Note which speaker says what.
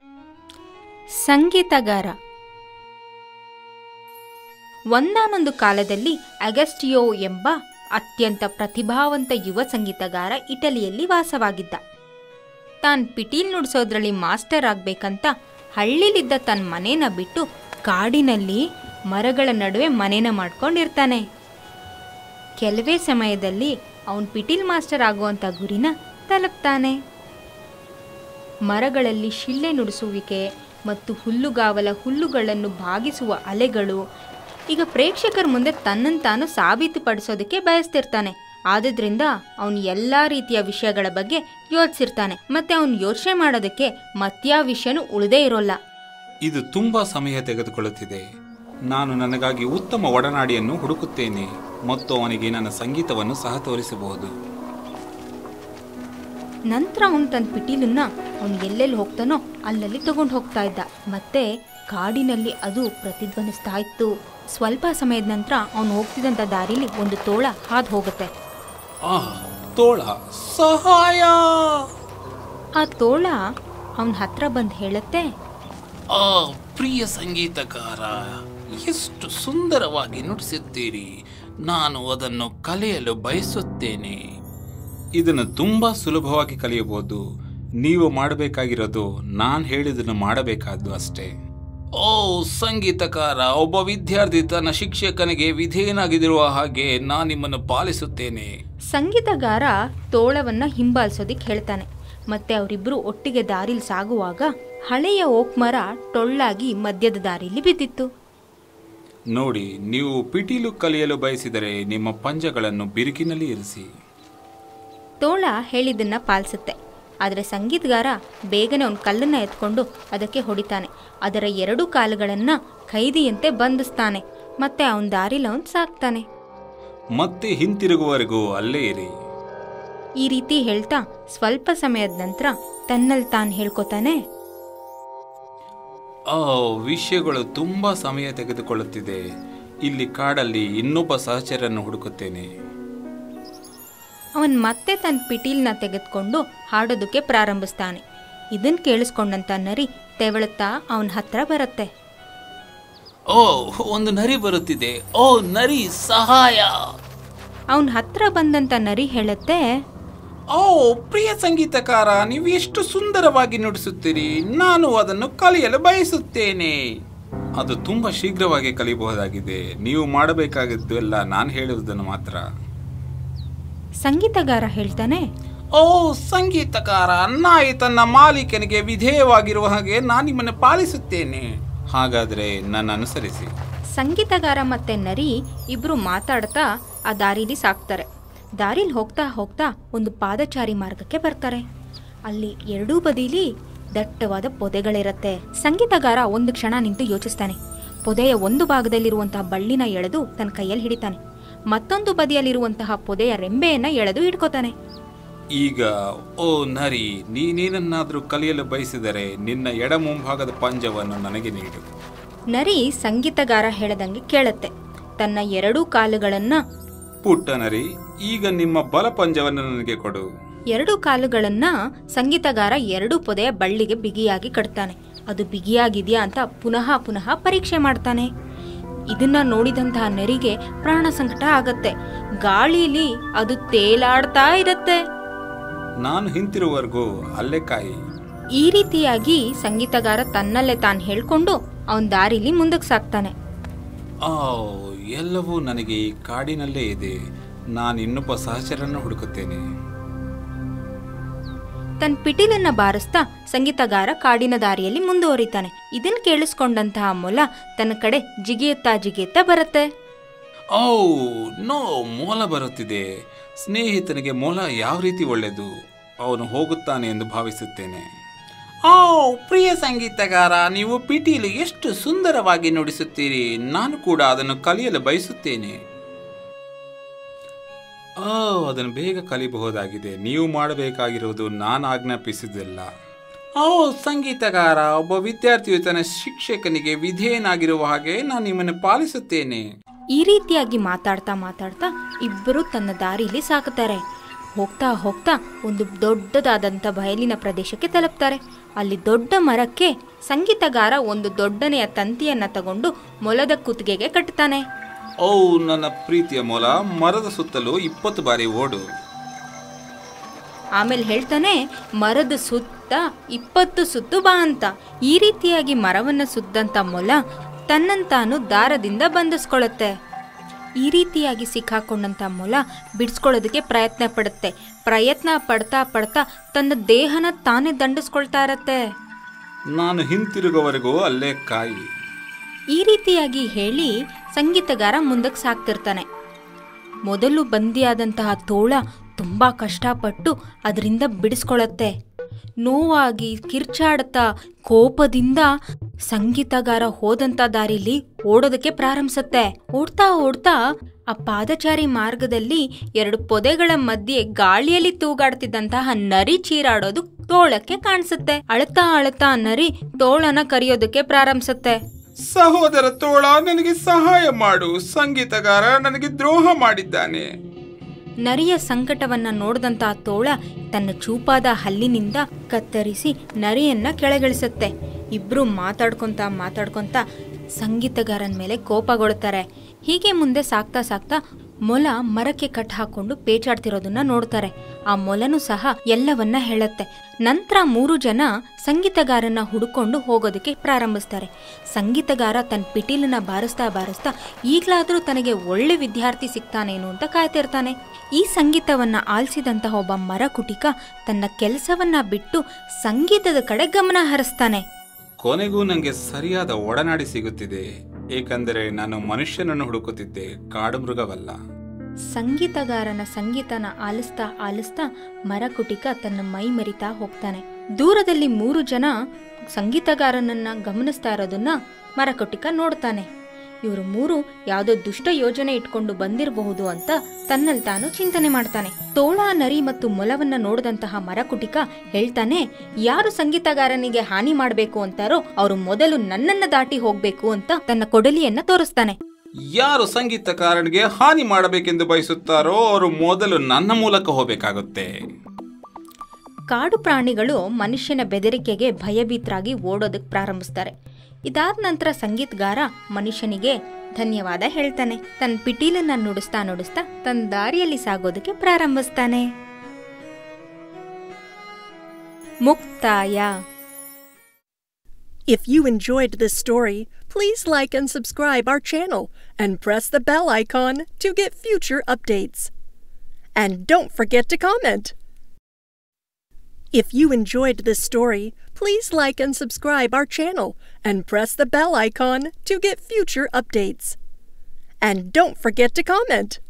Speaker 1: ಸಂಗೀತಗಾರ ಒಂದಾನೊಂದು ಕಾಲದಲ್ಲಿ ಅಗಸ್ಟಿಯೋ ಎಂಬ ಅತ್ಯಂತ ಪ್ರತಿಭಾವಂತ ಯುವ ಸಂಗೀತಗಾರ ಇಟಲಿಯಲ್ಲಿ ವಾಸವಾಗಿದ್ದ ತಾನ್ ಪಿಟೀಲ್ ನುಡಿಸೋದ್ರಲ್ಲಿ ಮಾಸ್ಟರ್ ಆಗ್ಬೇಕಂತ ಹಳ್ಳಿಲಿದ್ದ ತನ್ನ ಮನೇನ ಬಿಟ್ಟು ಕಾಡಿನಲ್ಲಿ ಮರಗಳ ನಡುವೆ ಮನೇನ ಮಾಡ್ಕೊಂಡಿರ್ತಾನೆ ಕೆಲವೇ ಸಮಯದಲ್ಲಿ ಅವನ್ ಪಿಟೀಲ್ ಮಾಸ್ಟರ್ ಆಗುವಂಥ ಗುರಿನ ತಲುಪ್ತಾನೆ ಮರಗಳಲ್ಲಿ ಶಿಳ್ಳೆ ನುಡಿಸುವಿಕೆ ಮತ್ತು ಹುಲ್ಲುಗಾವಲ ಹುಲ್ಲುಗಳನ್ನು ಭಾಗಿಸುವ ಅಲೆಗಳು ಈಗ ಪ್ರೇಕ್ಷಕರ ಮುಂದೆ ತನ್ನನ್ನು ತಾನು ಸಾಬೀತುಪಡಿಸೋದಕ್ಕೆ ಬಯಸ್ತಿರ್ತಾನೆ ಆದ್ರಿಂದ ಅವನು ಎಲ್ಲ ರೀತಿಯ ವಿಷಯಗಳ ಬಗ್ಗೆ ಯೋಚಿಸಿರ್ತಾನೆ ಮತ್ತೆ ಅವನು ಯೋಚನೆ ಮಾಡೋದಕ್ಕೆ ಮತ್ಯಾವ ವಿಷಯನೂ ಉಳಿದೇ ಇರೋಲ್ಲ
Speaker 2: ಇದು ತುಂಬಾ ಸಮಯ ತೆಗೆದುಕೊಳ್ಳುತ್ತಿದೆ ನಾನು ನನಗಾಗಿ ಉತ್ತಮ ಒಡನಾಡಿಯನ್ನು ಹುಡುಕುತ್ತೇನೆ ಮತ್ತು ಅವನಿಗೆ ನನ್ನ ಸಂಗೀತವನ್ನು ಸಹ ತೋರಿಸಬಹುದು
Speaker 1: ನಂತರ ಅವನು ತನ್ನ ಪಿಟೀಲನ್ನ ಅವನು ಎಲ್ಲೆಲ್ಲಿ ಹೋಗ್ತಾನೋ ಅಲ್ಲಲ್ಲಿ ತಗೊಂಡು ಹೋಗ್ತಾ ಇದ್ದ ಮತ್ತೆ ಕಾಡಿನಲ್ಲಿ ಅದು ಪ್ರತಿಧ್ವನಿಸ್ತಾ ಇತ್ತು ಸ್ವಲ್ಪ ಸಮಯದ ನಂತರ ಅವನು ಹೋಗ್ತಿದ್ದಂಥ ದಾರಿಲಿ ಒಂದು ತೋಳ ಹಾದು ಹೋಗುತ್ತೆ
Speaker 2: ಆ ತೋಳ ಸಹಾಯ
Speaker 1: ಆ ತೋಳ ಅವನ ಹತ್ರ ಬಂದು ಹೇಳುತ್ತೆ
Speaker 3: ಆ ಪ್ರಿಯ ಸಂಗೀತಕಾರ ಎಷ್ಟು ಸುಂದರವಾಗಿ ನುಡಿಸುತ್ತೀರಿ ನಾನು ಅದನ್ನು ಕಲಿಯಲು ಬಯಸುತ್ತೇನೆ
Speaker 2: ಇದನ್ನು ತುಂಬಾ ಸುಲಭವಾಗಿ ಕಲಿಯಬಹುದು ನೀವು ಮಾಡಬೇಕಾಗಿರೋದು ನಾನು ಹೇಳಿದ್ದನ್ನು ಮಾಡಬೇಕಾದ್ದು ಅಷ್ಟೇ
Speaker 3: ಓ ಸಂಗೀತಕಾರ ಒಬ್ಬ ವಿದ್ಯಾರ್ಥಿ ತನ್ನ ಶಿಕ್ಷಕನಿಗೆ ವಿಧೇಯನಾಗಿರುವ ಹಾಗೆ ನಾನು ನಿಮ್ಮನ್ನು ಪಾಲಿಸುತ್ತೇನೆ
Speaker 1: ಸಂಗೀತಗಾರ ತೋಳವನ್ನ ಹಿಂಬಾಲಿಸೋದಿಕ್ ಹೇಳ್ತಾನೆ ಮತ್ತೆ ಅವರಿಬ್ರು ಒಟ್ಟಿಗೆ ದಾರಿಲಿ ಸಾಗುವಾಗ ಹಳೆಯ ಓಕ್ ಮರ ಟೊಳ್ಳಾಗಿ ಮಧ್ಯದ ದಾರಿಲಿ ಬಿದ್ದಿತ್ತು
Speaker 2: ನೋಡಿ ನೀವು ಪಿಟೀಲು ಕಲಿಯಲು ಬಯಸಿದರೆ ನಿಮ್ಮ ಪಂಜಗಳನ್ನು ಬಿರುಕಿನಲ್ಲಿ ಇರಿಸಿ
Speaker 1: ತೋಳ ಹೇಳಿದ್ದನ್ನ ಪಾಲಿಸುತ್ತೆ ಆದರೆ ಸಂಗೀತಗಾರ ಬೇಗನೆ ಒಂದು ಕಲ್ಲನ್ನ ಎತ್ಕೊಂಡು ಅದಕ್ಕೆ ಹೊಡಿತಾನೆ ಅದರ ಎರಡು ಕಾಲುಗಳನ್ನ ಖೈದಿಯಂತೆ ಬಂಧಿಸ್ತಾನೆ ಮತ್ತೆ ಅವನ ದಾರಿಲಿ ಅವನ್ ಸಾಕ್ತಾನೆ
Speaker 2: ಮತ್ತೆ ಹಿಂತಿರುಗುವವರೆಗೂ ಅಲ್ಲೇ ಇರಿ
Speaker 1: ಈ ರೀತಿ ಹೇಳ್ತಾ ಸ್ವಲ್ಪ ಸಮಯದ ನಂತರ ತನ್ನಲ್ಲಿ ತಾನು ಹೇಳ್ಕೊತಾನೆ
Speaker 2: ಆ ವಿಷಯಗಳು ತುಂಬಾ ಸಮಯ ತೆಗೆದುಕೊಳ್ಳುತ್ತಿದೆ ಇಲ್ಲಿ ಕಾಡಲ್ಲಿ ಇನ್ನೊಬ್ಬ ಸಹಚರನ್ನು ಹುಡುಕುತ್ತೇನೆ
Speaker 1: ಅವನ್ ಮತ್ತೆ ತನ್ನ ಪಿಟೀಲ್ನ ತೆಗೆದುಕೊಂಡು ಹಾಡೋದಕ್ಕೆ ಪ್ರಾರಂಭಿಸ್ತಾನೆ ಇದನ್ ಕೇಳಿಸ್ಕೊಂಡಂತ ನರಿ ತೆವಳುತ್ತಾ ಅವನ ಹತ್ರ ಬರುತ್ತೆ
Speaker 3: ಓ ಒಂದು ನರಿ ಬರುತ್ತಿದೆ ಓ ನರಿ ಸಹಾಯ
Speaker 1: ಅವನ ಹತ್ರ ಬಂದಂತ ನರಿ ಹೇಳುತ್ತೆ
Speaker 2: ಓ ಪ್ರಿಯ ಸಂಗೀತಕಾರ ನೀವು ಎಷ್ಟು ಸುಂದರವಾಗಿ ನುಡಿಸುತ್ತೀರಿ ನಾನು ಅದನ್ನು ಕಲಿಯಲು ಬಯಸುತ್ತೇನೆ ಅದು ತುಂಬಾ ಶೀಘ್ರವಾಗಿ ಕಲಿಯಬಹುದಾಗಿದೆ ನೀವು ಮಾಡಬೇಕಾಗಿದ್ದು ಎಲ್ಲ ನಾನು ಹೇಳುವುದನ್ನು ಮಾತ್ರ
Speaker 1: ಸಂಗೀತಗಾರ ಹೇಳ್ತಾನೆ
Speaker 2: ಓ ಸಂಗೀತಕಾರ ನಾಯಿ ತನ್ನ ಮಾಲೀಕನಿಗೆ ವಿಧೇಯವಾಗಿರುವ ಹಾಗೆ ನಾನು ನಿಮ್ಮನ್ನು ಪಾಲಿಸುತ್ತೇನೆ ಹಾಗಾದ್ರೆ ನನ್ನ ಅನುಸರಿಸಿ
Speaker 1: ಸಂಗೀತಗಾರ ಮತ್ತೆ ನರಿ ಇಬ್ರು ಮಾತಾಡ್ತಾ ಆ ದಾರಿಲಿ ಸಾಕ್ತಾರೆ ದಾರಿಲಿ ಹೋಗ್ತಾ ಹೋಗ್ತಾ ಒಂದು ಪಾದಚಾರಿ ಮಾರ್ಗಕ್ಕೆ ಬರ್ತಾರೆ ಅಲ್ಲಿ ಎರಡೂ ಬದಿಲಿ ದಟ್ಟವಾದ ಪೊದೆಗಳಿರತ್ತೆ ಸಂಗೀತಗಾರ ಒಂದು ಕ್ಷಣ ನಿಂತು ಯೋಚಿಸ್ತಾನೆ ಪೊದೆಯ ಒಂದು ಭಾಗದಲ್ಲಿರುವಂತಹ ಬಳ್ಳಿನ ಎಳೆದು ತನ್ನ ಕೈಯಲ್ಲಿ ಹಿಡಿತಾನೆ ಮತ್ತೊಂದು ಬದಿಯಲ್ಲಿರುವಂತಹ ಪೊದೆಯ ರೆಂಬೆಯನ್ನ ಎಳೆದು ಹಿಡ್ಕೋತಾನೆ
Speaker 2: ಈಗ ಓ ನರಿ ನೀನೇನನ್ನಾದರೂ ಕಲಿಯಲು ಬಯಸಿದರೆ ನಿನ್ನ ಎಡ ಮುಂಭಾಗದ ಪಂಜವನ್ನು ನನಗೆ ನೀಡು
Speaker 1: ನರಿ ಸಂಗೀತಗಾರ ಹೇಳದಂಗೆ ಕೇಳುತ್ತೆ ತನ್ನ ಎರಡೂ ಕಾಲುಗಳನ್ನ
Speaker 2: ಪುಟ್ಟ ನರಿ ಈಗ ನಿಮ್ಮ ಬಲ ಪಂಜವನ್ನು ನನಗೆ ಕೊಡು
Speaker 1: ಎರಡು ಕಾಲುಗಳನ್ನ ಸಂಗೀತಗಾರ ಎರಡು ಪೊದೆಯ ಬಳ್ಳಿಗೆ ಬಿಗಿಯಾಗಿ ಕಟ್ತಾನೆ ಅದು ಬಿಗಿಯಾಗಿದೆಯಾ ಅಂತ ಪುನಃ ಪುನಃ ಪರೀಕ್ಷೆ ಮಾಡ್ತಾನೆ ಇದನ್ನ ನೋಡಿದಂತಹ ನರಿಗೆ ಪ್ರಾಣ ಸಂಕಟ ಆಗತ್ತೆ ಗಾಳಿಲಿ ಅದು ತೇಲಾಡ್ತಾ ಇರತ್ತೆ
Speaker 2: ನಾನು ಹಿಂತಿರುವವರೆಗೂ ಅಲ್ಲೇ ಕಾಯಿ
Speaker 1: ಈ ರೀತಿಯಾಗಿ ಸಂಗೀತಗಾರ ತನ್ನಲ್ಲೇ ತಾನು ಹೇಳ್ಕೊಂಡು ಅವನ ದಾರಿಲಿ ಮುಂದಕ್ಕೆ ಸಾಕ್ತಾನೆ
Speaker 2: ಆ ಎಲ್ಲವೂ ನನಗೆ ಈ ಕಾಡಿನಲ್ಲೇ ಇದೆ ನಾನು ಇನ್ನೊಬ್ಬ ಸಹಚರನ್ನು ಹುಡುಕುತ್ತೇನೆ
Speaker 1: ತನ್ನ ಪಿಟೀಲನ್ನ ಬಾರಿಸ್ತಾ ಸಂಗೀತಗಾರ ಕಾಡಿನ ದಾರಿಯಲ್ಲಿ ಮುಂದುವರಿತಾನೆ ಇದನ್ ಕೇಳಿಸ್ಕೊಂಡಂತಹ ಮೊಲ ತನ್ನ ಕಡೆ ಜಿಗಿಯುತ್ತಾ ಜಿಗಿಯುತ್ತಾ ಬರುತ್ತೆ
Speaker 2: ಓ ನೋ ಮೊಲ ಬರುತ್ತಿದೆ ಸ್ನೇಹಿತನಿಗೆ ಮೊಲ ಯಾವ ರೀತಿ ಒಳ್ಳೆಯದು ಅವನು ಹೋಗುತ್ತಾನೆ ಎಂದು ಭಾವಿಸುತ್ತೇನೆ ಓ ಪ್ರಿಯ ಸಂಗೀತಗಾರ ನೀವು ಪಿಟೀಲು ಎಷ್ಟು ಸುಂದರವಾಗಿ ನುಡಿಸುತ್ತೀರಿ ನಾನು ಕೂಡ ಅದನ್ನು ಕಲಿಯಲು ಬಯಸುತ್ತೇನೆ ಓ ಅದನ್ನು ಬೇಗ ಕಲಿಬಹುದಾಗಿದೆ ನೀವು ಮಾಡಬೇಕಾಗಿರುವುದು ನಾನು ಆಜ್ಞಾಪಿಸಿದ್ದಲ್ಲ ಓ ಸಂಗೀತಗಾರ ಒಬ್ಬ ವಿದ್ಯಾರ್ಥಿಯು ತನ್ನ ಶಿಕ್ಷಕನಿಗೆ ವಿಧೇಯನಾಗಿರುವ ಹಾಗೆ ನಾನು ನಿಮ್ಮನ್ನು ಪಾಲಿಸುತ್ತೇನೆ
Speaker 1: ಈ ರೀತಿಯಾಗಿ ಮಾತಾಡ್ತಾ ಮಾತಾಡ್ತಾ ಇಬ್ಬರು ತನ್ನ ದಾರಿಲಿ ಸಾಗುತ್ತಾರೆ ಹೋಗ್ತಾ ಹೋಗ್ತಾ ಒಂದು ದೊಡ್ಡದಾದಂಥ ಬಯಲಿನ ಪ್ರದೇಶಕ್ಕೆ ತಲುಪ್ತಾರೆ ಅಲ್ಲಿ ದೊಡ್ಡ ಮರಕ್ಕೆ ಸಂಗೀತಗಾರ ಒಂದು ದೊಡ್ಡನೆಯ ತಂತಿಯನ್ನು ತಗೊಂಡು ಮೊಲದ ಕುತ್ತಿಗೆಗೆ ಕಟ್ತಾನೆ
Speaker 2: ಓ ನನ್ನ ಪ್ರೀತಿಯ ಮೊಲ ಮರದ ಸುತ್ತಲೂ ಇಪ್ಪತ್ತು ಬಾರಿ ಓಡು
Speaker 1: ಆಮೇಲೆ ಹೇಳ್ತಾನೆ ಮರದ ಸುತ್ತ ಇಪ್ಪತ್ತು ಸುತ್ತು ಬಾ ಅಂತ ಈ ರೀತಿಯಾಗಿ ಮರವನ್ನು ಸುದ್ದಂಥ ಮೊಲ ತನ್ನಂತಾನು ದಾರದಿಂದ ಬಂಧಿಸ್ಕೊಳ್ಳುತ್ತೆ ಈ ರೀತಿಯಾಗಿ ಸಿಕ್ಕಾಕೊಂಡಂಥ ಮೊಲ ಬಿಡಿಸ್ಕೊಳ್ಳೋದಕ್ಕೆ ಪ್ರಯತ್ನ ಪಡುತ್ತೆ ಪ್ರಯತ್ನ ಪಡ್ತಾ ಪಡ್ತಾ ತನ್ನ ದೇಹನ ತಾನೇ ದಂಡಿಸ್ಕೊಳ್ತಾ ಇರತ್ತೆ
Speaker 2: ನಾನು ಹಿಂತಿರುಗೋವರೆಗೂ ಅಲ್ಲೇ ಕಾಯಿ
Speaker 1: ಈ ರೀತಿಯಾಗಿ ಹೇಳಿ ಸಂಗೀತಗಾರ ಮುಂದಕ್ಕೆ ಸಾಕ್ತಿರ್ತಾನೆ ಮೊದಲು ಬಂದಿಯಾದಂತಹ ತೋಳ ತುಂಬ ಕಷ್ಟಪಟ್ಟು ಅದರಿಂದ ಬಿಡಿಸ್ಕೊಳ್ಳತ್ತೆ ನೋವಾಗಿ ಕಿರ್ಚಾಡ್ತಾ ಕೋಪದಿಂದ ಸಂಗೀತಗಾರ ಹೋದಂಥ ದಾರಿಲಿ ಓಡೋದಕ್ಕೆ ಪ್ರಾರಂಭಿಸತ್ತೆ ಓಡ್ತಾ ಓಡ್ತಾ ಆ ಪಾದಚಾರಿ ಮಾರ್ಗದಲ್ಲಿ ಎರಡು ಪೊದೆಗಳ ಮಧ್ಯೆ ಗಾಳಿಯಲ್ಲಿ ತೂಗಾಡ್ತಿದ್ದಂತಹ ನರಿ ಚೀರಾಡೋದು ತೋಳಕ್ಕೆ ಕಾಣಿಸುತ್ತೆ ಅಳ್ತಾ ಅಳ್ತಾ ನರಿ ತೋಳನ ಕರೆಯೋದಕ್ಕೆ ಪ್ರಾರಂಭಿಸುತ್ತೆ
Speaker 2: ಸಹೋದರ ತೋಳ ನನಗೆ ಸಹಾಯ ಮಾಡು ಸಂಗೀತಗಾರ ನನಗೆ ದ್ರೋಹ ಮಾಡಿದ್ದಾನೆ
Speaker 1: ನರಿಯ ಸಂಕಟವನ್ನ ನೋಡಿದಂತ ತೋಳ ತನ್ನ ಚೂಪಾದ ಹಲ್ಲಿನಿಂದ ಕತ್ತರಿಸಿ ನರಿಯನ್ನ ಕೆಳಗಿಳಿಸುತ್ತೆ ಇಬ್ರು ಮಾತಾಡ್ಕೊಂತ ಮಾತಾಡ್ಕೊಂತ ಸಂಗೀತಗಾರನ ಮೇಲೆ ಕೋಪಗೊಳ್ತಾರೆ ಹೀಗೆ ಮುಂದೆ ಸಾಕ್ತಾ ಸಾಕ್ತಾ ಮೊಲ ಮರಕ್ಕೆ ಕಟ್ ಹಾಕೊಂಡು ಪೇಚಾಡ್ತಿರೋದನ್ನ ನೋಡ್ತಾರೆ ಆ ಮೊಲನು ಸಹ ಎಲ್ಲವನ್ನ ಹೇಳುತ್ತೆ ನಂತರ ಮೂರು ಜನ ಸಂಗೀತಗಾರನ ಹುಡುಕೊಂಡು ಹೋಗೋದಕ್ಕೆ ಪ್ರಾರಂಭಿಸ್ತಾರೆ ಸಂಗೀತಗಾರ ತನ್ನ ಪಿಟೀಲನ್ನ ಬಾರಿಸ್ತಾ ಬಾರಿಸ್ತಾ ಈಗಲಾದರೂ ತನಗೆ ಒಳ್ಳೆ ವಿದ್ಯಾರ್ಥಿ ಸಿಗ್ತಾನೇನು ಅಂತ ಕಾಯ್ತಿರ್ತಾನೆ ಈ ಸಂಗೀತವನ್ನ ಆಲಿಸಿದಂತಹ ಒಬ್ಬ ಮರಕುಟಿಕ ತನ್ನ ಕೆಲಸವನ್ನ ಬಿಟ್ಟು ಸಂಗೀತದ ಕಡೆ ಗಮನ ಹರಿಸ್ತಾನೆ
Speaker 2: ಕೊನೆಗೂ ನನಗೆ ಸರಿಯಾದ ಒಡನಾಡಿ ಸಿಗುತ್ತಿದೆ ಏಕೆಂದರೆ ನಾನು ಮನುಷ್ಯನನ್ನು ಹುಡುಕುತ್ತಿದ್ದೆ ಕಾಡು ಮೃಗವಲ್ಲ
Speaker 1: ಸಂಗೀತಗಾರನ ಸಂಗೀತನ ಆಲಿಸ್ತಾ ಆಲಿಸ್ತಾ ಮರಕುಟಿಕ ತನ್ನ ಮೈ ಮರಿತಾ ಹೋಗ್ತಾನೆ ದೂರದಲ್ಲಿ ಮೂರು ಜನ ಸಂಗೀತಗಾರನನ್ನ ಗಮನಿಸ್ತಾ ಇರೋದನ್ನ ಮರಕುಟಿಕ ನೋಡ್ತಾನೆ ಇವರು ಮೂರು ಯಾವುದೋ ದುಷ್ಟ ಯೋಜನೆ ಇಟ್ಕೊಂಡು ಬಂದಿರಬಹುದು ಅಂತ ತನ್ನಲ್ಲಿ ತಾನು ಚಿಂತನೆ ಮಾಡ್ತಾನೆ ತೋಳ ನರಿ ಮತ್ತು ಮೊಲವನ್ನ ನೋಡಿದಂತಹ ಮರಕುಟಿಕ ಹೇಳ್ತಾನೆ ಯಾರು ಸಂಗೀತಗಾರನಿಗೆ ಹಾನಿ ಮಾಡಬೇಕು ಅಂತಾರೋ ಅವರು ಮೊದಲು ನನ್ನನ್ನ ದಾಟಿ ಹೋಗ್ಬೇಕು ಅಂತ ತನ್ನ ಕೊಡಲಿಯನ್ನ ತೋರಿಸ್ತಾನೆ
Speaker 2: ಯಾರು ಸಂಗೀತಕಾರನಿಗೆ ಹಾನಿ ಮಾಡಬೇಕೆಂದು ಬಯಸುತ್ತಾರೋ ಅವರು ಮೊದಲು ನನ್ನ ಮೂಲಕ ಹೋಗಬೇಕಾಗುತ್ತೆ
Speaker 1: ಕಾಡು ಪ್ರಾಣಿಗಳು ಮನುಷ್ಯನ ಬೆದರಿಕೆಗೆ ಭಯಭೀತರಾಗಿ ಓಡೋದಕ್ಕೆ ಪ್ರಾರಂಭಿಸ್ತಾರೆ ಇದಾದ ನಂತರ ಸಂಗೀತಗಾರ ಮನುಷ್ಯನಿಗೆ ಧನ್ಯವಾದ ಹೇಳ್ತಾನೆ ತನ್ನ ಪಿಟೀಲನ್ನ ನುಡಿಸ್ತಾ ನುಡಿಸ್ತಾ ತನ್ನ ದಾರಿಯಲ್ಲಿ ಸಾಗೋದಕ್ಕೆ ಪ್ರಾರಂಭಿಸ್ತಾನೆ ಮುಕ್ತಾಯ
Speaker 4: If you enjoyed this story, please like and subscribe our channel and press the bell icon to get future updates. And don't forget to comment. If you enjoyed this story, please like and subscribe our channel and press the bell icon to get future updates. And don't forget to comment.